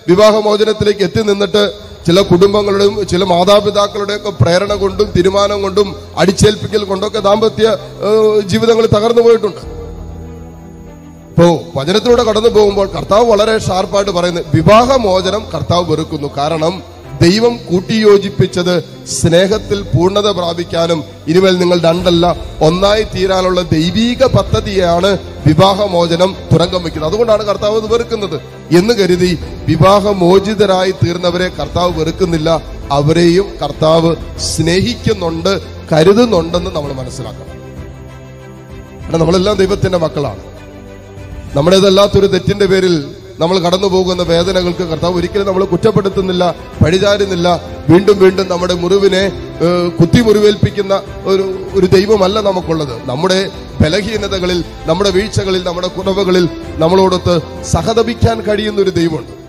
വിവാഹമോചനത്തിലേക്ക് എത്തി നിന്നിട്ട് ചില കുടുംബങ്ങളുടെയും ചില മാതാപിതാക്കളുടെയും ഒക്കെ പ്രേരണ കൊണ്ടും തീരുമാനം കൊണ്ടും അടിച്ചേൽപ്പിക്കൽ കൊണ്ടൊക്കെ ദാമ്പത്യ ഏഹ്, ജീവിതങ്ങൾ തകർന്നു പോയിട്ടുണ്ട് ഇപ്പോ വചനത്തിലൂടെ കടന്നു പോകുമ്പോൾ കർത്താവ് വളരെ ഷാർപ്പായിട്ട് പറയുന്നത് വിവാഹമോചനം കർത്താവ് വെറുക്കുന്നു കാരണം ദൈവം കൂട്ടിയോജിപ്പിച്ചത് സ്നേഹത്തിൽ പൂർണ്ണത പ്രാപിക്കാനും ഇനിമേൽ നിങ്ങൾ രണ്ടല്ല ഒന്നായി തീരാനുള്ള ദൈവീക പദ്ധതിയാണ് വിവാഹമോചനം തുരങ്കം വയ്ക്കുന്നത് അതുകൊണ്ടാണ് കർത്താവ് ഇത് വെറുക്കുന്നത് എന്ന് കരുതി വിവാഹമോചിതരായി തീർന്നവരെ കർത്താവ് വെറുക്കുന്നില്ല അവരെയും കർത്താവ് സ്നേഹിക്കുന്നുണ്ട് കരുതുന്നുണ്ടെന്ന് നമ്മൾ മനസ്സിലാക്കണം കാരണം നമ്മളെല്ലാം ദൈവത്തിന്റെ മക്കളാണ് നമ്മുടേതല്ലാത്തൊരു തെറ്റിന്റെ പേരിൽ നമ്മൾ കടന്നു പോകുന്ന വേദനകൾക്ക് കർത്താവ് ഒരിക്കലും നമ്മൾ കുറ്റപ്പെടുത്തുന്നില്ല പഴിചാരുന്നില്ല വീണ്ടും വീണ്ടും നമ്മുടെ മുറിവിനെ ഏഹ്, കുത്തി മുറിവേൽപ്പിക്കുന്ന ഒരു ഒരു ദൈവമല്ല നമുക്കുള്ളത് നമ്മുടെ ബലഹീനതകളിൽ നമ്മുടെ വീഴ്ചകളിൽ നമ്മുടെ കുറവുകളിൽ നമ്മളോടൊത്ത് സഹതപിക്കാൻ കഴിയുന്ന ഒരു ദൈവമുണ്ട്